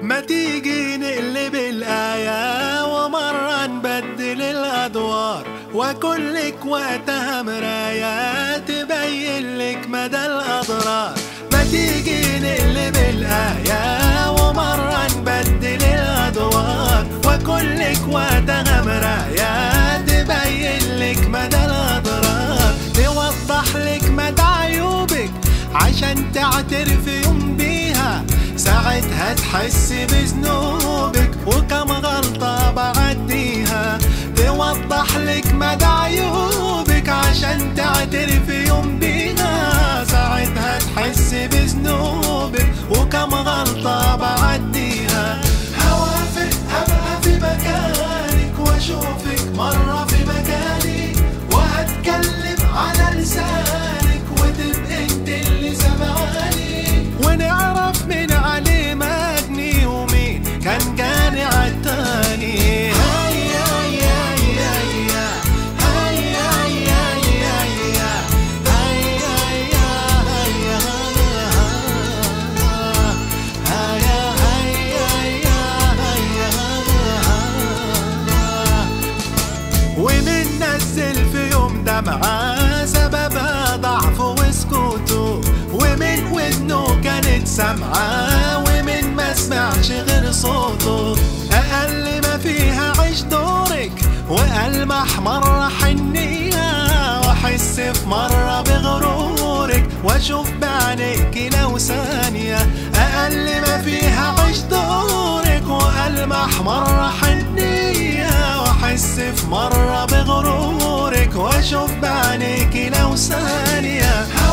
ما تيجي نقلب الآية ومرة نبدل الأدوار وأكون لك وقتها مراية تبين لك مدى الأضرار ما تيجي نقلب الآية ومرة نبدل الأدوار وأكون لك وقتها مراية تبين لك مدى الأضرار توضح لك مدى عيوبك عشان تعترف يوم بيها ساعتها تحس بذنوبك وكم غلطة بعديها توضح لك مدى عيوبك عشان تعترف يوم بيها ساعتها تحس بذنوبك وكم غلطة بعديها هوافق أبقى في مكانك وأشوفك مرة في مكاني وهتكلم على لسانك وتبقى انت اللي سمعاني ونعرف مين عليه مجني ومين كان جاني عالتاني هيا هيا هيا هيا هيا هيا هيا هيا هيا هيا هيا هيا ومن نزل في يوم دمعة سببها ضعف وسكوته ومن ودنه كانت سامعة ومن ما سمعش غير صوته أقل ما فيها عيش دورك وألمح مرة حنية وأحس في مرة بغرورك وأشوف بعينيك لو ثانية أقل ما فيها عيش دورك وألمح مرة حنية وأحس في مرة بغرورك وأشوف بعينيك لو ثانية